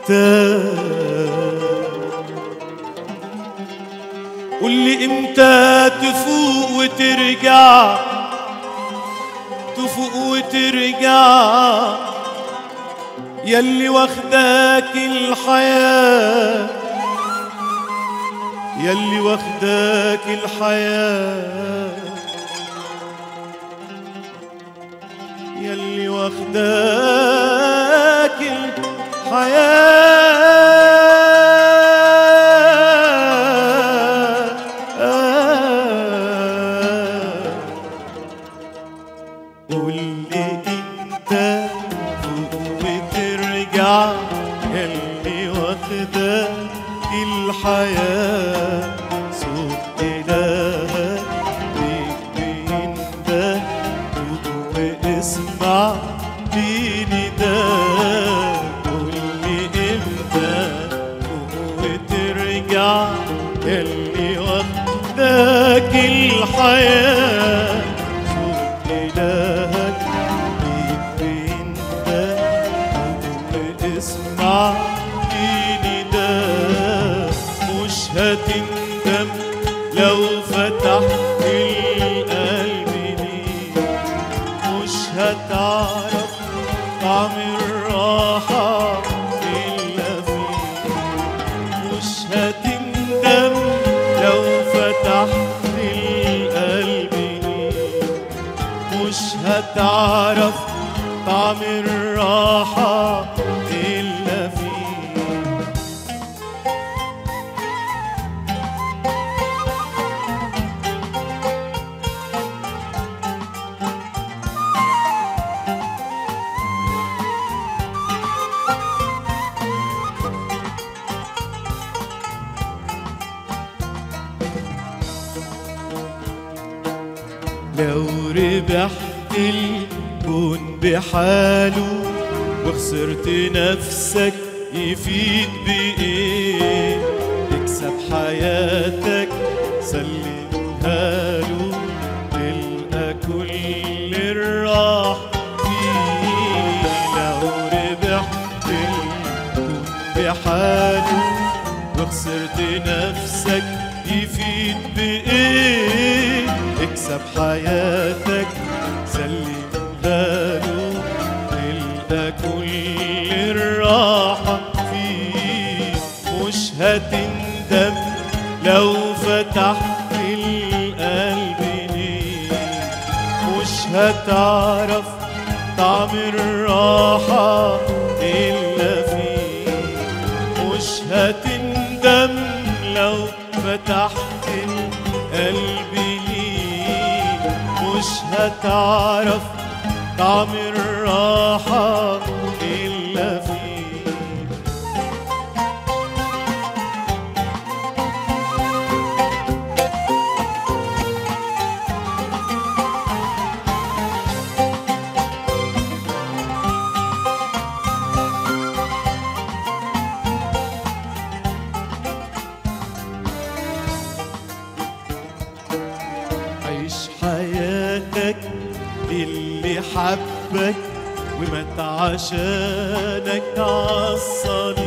قول لي امتى تفوق وترجع تفوق وترجع يلي واخداك الحياة يلي واخداك الحياة يلي واخداك الحياة قول لي انت فوق وترجع يلي واخداك الحياة صوت إلهك ليك بينده فوق واسمع ديني ده قول لي امتى فوق وترجع يلي واخداك الحياة صوت إلهك ليك بينده فوق واسمع ديني ده مش هتندم لو فتحت القلب ليك مش هتعرف طعم الراحة إلا فيك مش هتندم لو فتحت القلب ليك مش هتعرف طعم الراحة إلا فيك لو ربحت الكون بحاله وخسرت نفسك يفيد بإيه تكسب حياتك سلمها له تلقى كل الراح فيه لو ربحت الكون بحاله وخسرت نفسك يفيد بإيه اكسب حياتك سلم له تلقى كل الراحة فيه مش هتندم لو فتحت القلب ليه مش هتعرف طعم الراحة إلا فيه مش هتندم لو فتحت القلب ليه مش هتعرف طعم الراحة إلا فيه عيش حياتك للي حبك ومات عشانك عالصليب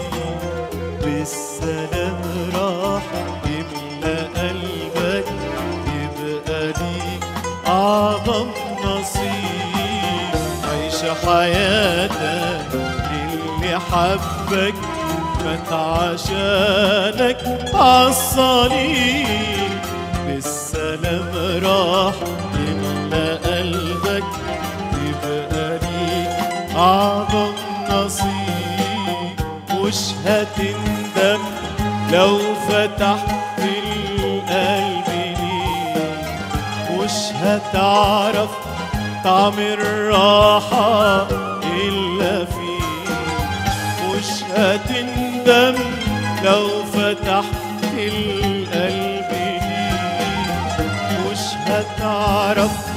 بالسلام راح يملى قلبك يبقى ليك أعظم نصيب عيش حياتك للي حبك مات عشانك عالصليب بالسلام راح يملى قلبك يبقى ليك أعظم نصيب مش هتندم لو فتحت القلب ليك مش هتعرف طعم الراحة إلا فيه مش هتندم لو فتحت القلب ليك مش هتعرف